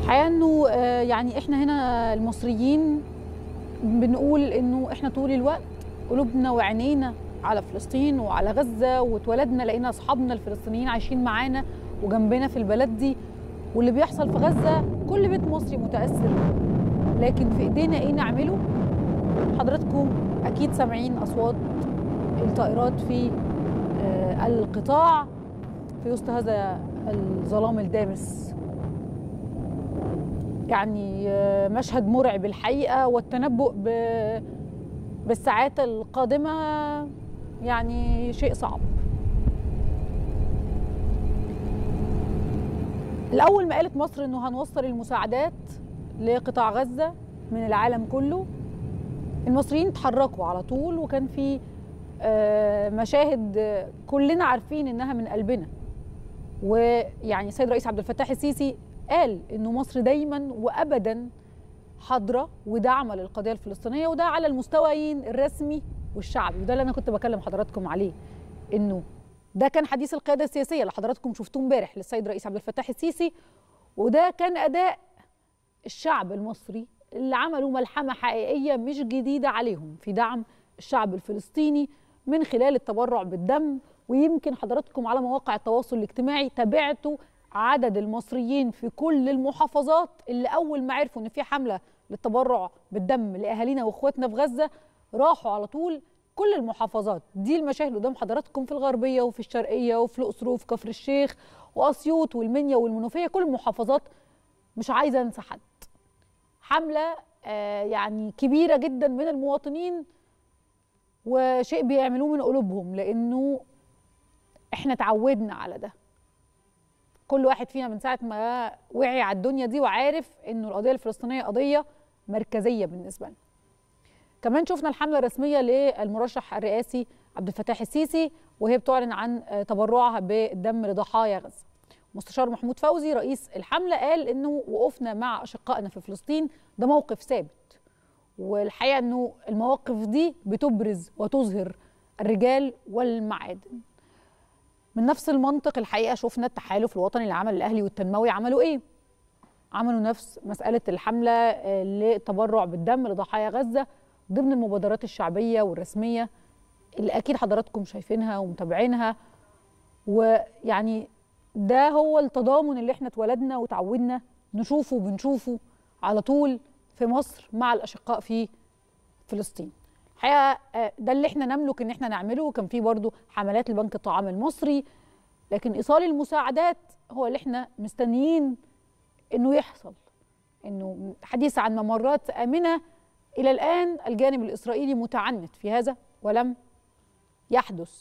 الحقيقه انه آه، يعني احنا هنا المصريين بنقول انه احنا طول الوقت قلوبنا وعينينا على فلسطين وعلى غزه واتولدنا لقينا اصحابنا الفلسطينيين عايشين معانا وجنبنا في البلد دي واللي بيحصل في غزه كل بيت مصري متاثر لكن في ايدينا ايه نعمله حضراتكم اكيد سامعين اصوات الطائرات في آه، القطاع في وسط هذا الظلام الدامس يعني آه، مشهد مرعب الحقيقه والتنبؤ ب- بالساعات القادمه يعني شيء صعب الاول ما قالت مصر انه هنوصل المساعدات لقطاع غزه من العالم كله المصريين اتحركوا على طول وكان في آه، مشاهد آه، كلنا عارفين انها من قلبنا ويعني السيد رئيس عبد الفتاح السيسي قال انه مصر دايما وابدا حاضره وداعمه للقضيه الفلسطينيه وده على المستويين الرسمي والشعبي وده اللي انا كنت بكلم حضراتكم عليه انه ده كان حديث القياده السياسيه اللي حضراتكم شفتوه امبارح للسيد رئيس عبد الفتاح السيسي وده كان اداء الشعب المصري اللي عملوا ملحمه حقيقيه مش جديده عليهم في دعم الشعب الفلسطيني من خلال التبرع بالدم ويمكن حضراتكم على مواقع التواصل الاجتماعي تابعتوا عدد المصريين في كل المحافظات اللي اول ما عرفوا ان في حمله للتبرع بالدم لاهالينا واخواتنا في غزه راحوا على طول كل المحافظات دي المشاهد قدام حضراتكم في الغربيه وفي الشرقيه وفي الاقصر وفي كفر الشيخ واسيوط والمنيا والمنوفيه كل المحافظات مش عايزه انسى حد حمله آه، يعني كبيره جدا من المواطنين وشيء بيعملوه من قلوبهم لانه احنا اتعودنا على ده كل واحد فينا من ساعه ما وعي على الدنيا دي وعارف انه القضيه الفلسطينيه قضيه مركزيه بالنسبه لنا كمان شفنا الحمله الرسميه للمرشح الرئاسي عبد الفتاح السيسي وهي بتعلن عن آه، تبرعها بالدم لضحايا غزه مستشار محمود فوزي رئيس الحمله قال انه وقوفنا مع اشقائنا في فلسطين ده موقف ثابت والحقيقه انه المواقف دي بتبرز وتظهر الرجال والمعادن من نفس المنطق الحقيقه شفنا التحالف الوطني للعمل الاهلي والتنموي عملوا ايه عملوا نفس مساله الحمله آه، للتبرع بالدم لضحايا غزه ضمن المبادرات الشعبيه والرسميه اللي اكيد حضراتكم شايفينها ومتابعينها ويعني ده هو التضامن اللي احنا اتولدنا وتعودنا نشوفه وبنشوفه على طول في مصر مع الاشقاء في فلسطين الحقيقه آه، ده اللي احنا نملك ان احنا نعمله وكان في برضو حملات لبنك الطعام المصري لكن ايصال المساعدات هو اللي احنا مستنيين انه يحصل انه حديث عن ممرات امنه الى الان الجانب الاسرائيلي متعنت في هذا ولم يحدث